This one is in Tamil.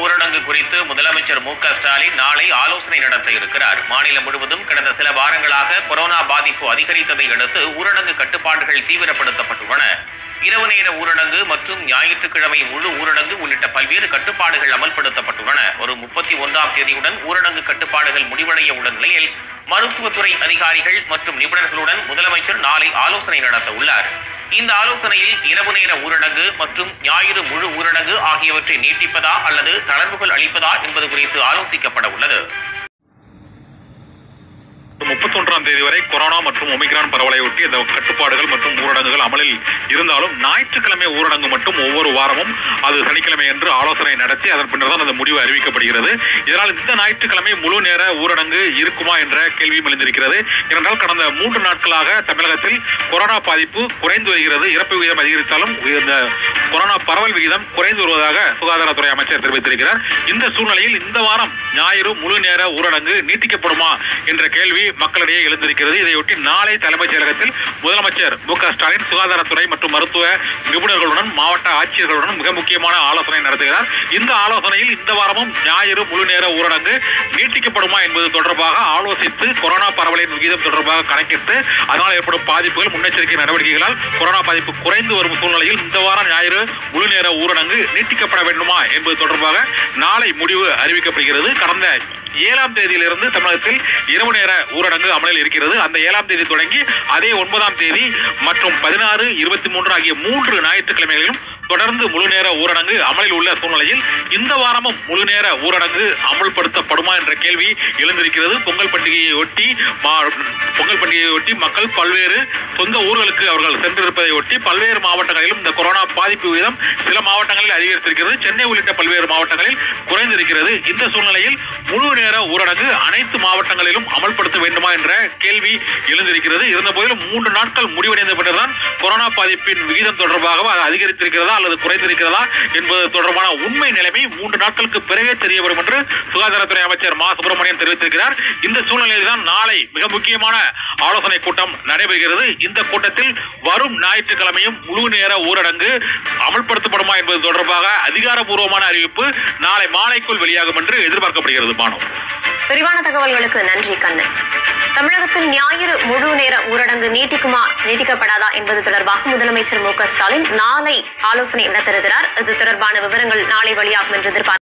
ஊரடங்கு குறித்து முதலமைச்சர் மு க ஸ்டாலின் நாளை ஆலோசனை நடத்த இருக்கிறார் மாநிலம் முழுவதும் கடந்த சில வாரங்களாக கொரோனா பாதிப்பு அதிகரித்ததை அடுத்து ஊரடங்கு கட்டுப்பாடுகள் தீவிரப்படுத்தப்பட்டுள்ளன இரவு நேர ஊரடங்கு மற்றும் ஞாயிற்றுக்கிழமை முழு ஊரடங்கு உள்ளிட்ட பல்வேறு கட்டுப்பாடுகள் அமல்படுத்தப்பட்டுள்ளன ஒரு முப்பத்தி ஒன்றாம் தேதியுடன் ஊரடங்கு கட்டுப்பாடுகள் முடிவடைய உள்ள நிலையில் மருத்துவத்துறை அதிகாரிகள் மற்றும் நிபுணர்களுடன் முதலமைச்சர் நாளை ஆலோசனை நடத்த உள்ளார் இந்த ஆலோசனையில் இரவு நேர ஊரடங்கு மற்றும் ஞாயிறு முழு ஊரடங்கு ஆகியவற்றை நீட்டிப்பதா அல்லது தளர்வுகள் அளிப்பதா என்பது குறித்து ஆலோசிக்கப்பட உள்ளது முப்பத்தொன்றாம் தேதி வரை கொரோனா மற்றும் ஒமிக்ரான் பரவலை ஒட்டி இந்த கட்டுப்பாடுகள் மற்றும் ஊரடங்குகள் அமலில் இருந்தாலும் ஞாயிற்றுக்கிழமை ஊரடங்கு மட்டும் ஒவ்வொரு வாரமும் அது சனிக்கிழமை என்று ஆலோசனை நடத்தி அதன் பின்னர் தான் அந்த முடிவு அறிவிக்கப்படுகிறது இதனால் இந்த ஞாயிற்றுக்கிழமை முழு நேர ஊரடங்கு இருக்குமா என்ற கேள்வியும் எழுந்திருக்கிறது ஏனென்றால் கடந்த மூன்று நாட்களாக தமிழகத்தில் கொரோனா பாதிப்பு குறைந்து வருகிறது இறப்பு விகிதம் அதிகரித்தாலும் இந்த கொரோனா பரவல் விகிதம் குறைந்து வருவதாக சுகாதாரத்துறை அமைச்சர் தெரிவித்திருக்கிறார் இந்த சூழ்நிலையில் இந்த வாரம் ஞாயிறு முழு நேர ஊரடங்கு நீட்டிக்கப்படுமா என்ற கேள்வி மக்களிடையே எழுந்திருக்கிறது இதையொட்டி நாளை தலைமைச் செயலகத்தில் முதலமைச்சர் மு க ஸ்டாலின் சுகாதாரத்துறை மற்றும் மருத்துவ நிபுணர்களுடன் மாவட்ட ஆட்சியர்களுடன் மிக முக்கியமான ஆலோசனை நடத்துகிறார் இந்த ஆலோசனையில் இந்த வாரமும் ஞாயிறு முழு நேர ஊரடங்கு நீட்டிக்கப்படுமா என்பது தொடர்பாக ஆலோசித்து கொரோனா பரவலின் விகிதம் தொடர்பாக கணக்கிட்டு அதனால் ஏற்படும் பாதிப்புகள் முன்னெச்சரிக்கை நடவடிக்கைகளால் கொரோனா பாதிப்பு குறைந்து வரும் சூழ்நிலையில் இந்த வாரம் ஞாயிறு முழு நேர ஊரடங்கு நீட்டிக்கப்பட வேண்டுமா என்பது தொடர்பாக நாளை முடிவு அறிவிக்கப்படுகிறது கடந்த ஏழாம் தேதியிலிருந்து தமிழகத்தில் இரவு நேர ஊரடங்கு அமலில் இருக்கிறது அந்த ஏழாம் தேதி தொடங்கி அதே ஒன்பதாம் தேதி மற்றும் பதினாறு இருபத்தி மூன்று ஆகிய மூன்று ஞாயிற்றுக்கிழமைகளிலும் தொடர்ந்து முழு நேர ஊரடங்கு அமலில் உள்ள சூழ்நிலையில் இந்த வாரமும் முழு நேர ஊரடங்கு அமல்படுத்தப்படுமா என்ற கேள்வி எழுந்திருக்கிறது பொங்கல் பண்டிகையை ஒட்டி மா- பொங்கல் பண்டிகையை ஒட்டி மக்கள் பல்வேறு சொந்த ஊர்களுக்கு அவர்கள் சென்றிருப்பதை ஒட்டி பல்வேறு மாவட்டங்களிலும் இந்த கொரோனா பாதிப்பு விகிதம் சில மாவட்டங்களில் அதிகரித்திருக்கிறது சென்னை உள்ளிட்ட பல்வேறு மாவட்டங்களில் குறைந்திருக்கிறது இந்த சூழ்நிலையில் முழு நேர ஊரடங்கு அனைத்து மாவட்டங்களிலும் அமல்படுத்த வேண்டுமா என்ற கேள்வி எழுந்திருக்கிறது இருந்தபோதிலும் மூன்று நாட்கள் முடிவடைந்த பின்னர்தான் கொரோனா பாதிப்பின் விகிதம் தொடர்பாக அது அதிகரித்திருக்கிறதா அல்லது குறைந்திருக்கிறதா என்பது தொடர்பான உண்மை நிலைமை மூன்று நாட்களுக்கு பிறகே தெரிய வரும் என்று சுகாதாரத்துறை அமைச்சர் மா சுப்பிரமணியன் தெரிவித்திருக்கிறார் இந்த சூழ்நிலையில் தான் நாளை மிக முக்கியமான ஆலோசனை கூட்டம் நடைபெறுகிறது இந்த கூட்டத்தில் வரும் ஞாயிற்றுக்கிழமையும் முழு நேர ஊரடங்கு அமல்படுத்தப்படுமா என்பது தொடர்பாக அதிகாரப்பூர்வமான அறிவிப்பு நாளை மாலைக்குள் வெளியாகும் என்று எதிர்பார்க்கப்படுகிறது பானு விரிவான தகவல்களுக்கு நன்றி கண்ணன் தமிழகத்தில் ஞாயிறு முழு நேர ஊரடங்கு நீட்டிக்குமா நீட்டிக்கப்படாதா என்பது தொடர்பாக முதலமைச்சர் மு க ஸ்டாலின் நாளை ஆலோசனை நடத்திருக்கிறார் இது தொடர்பான விவரங்கள் நாளை வெளியாகும் என்று எதிர்பார்க்க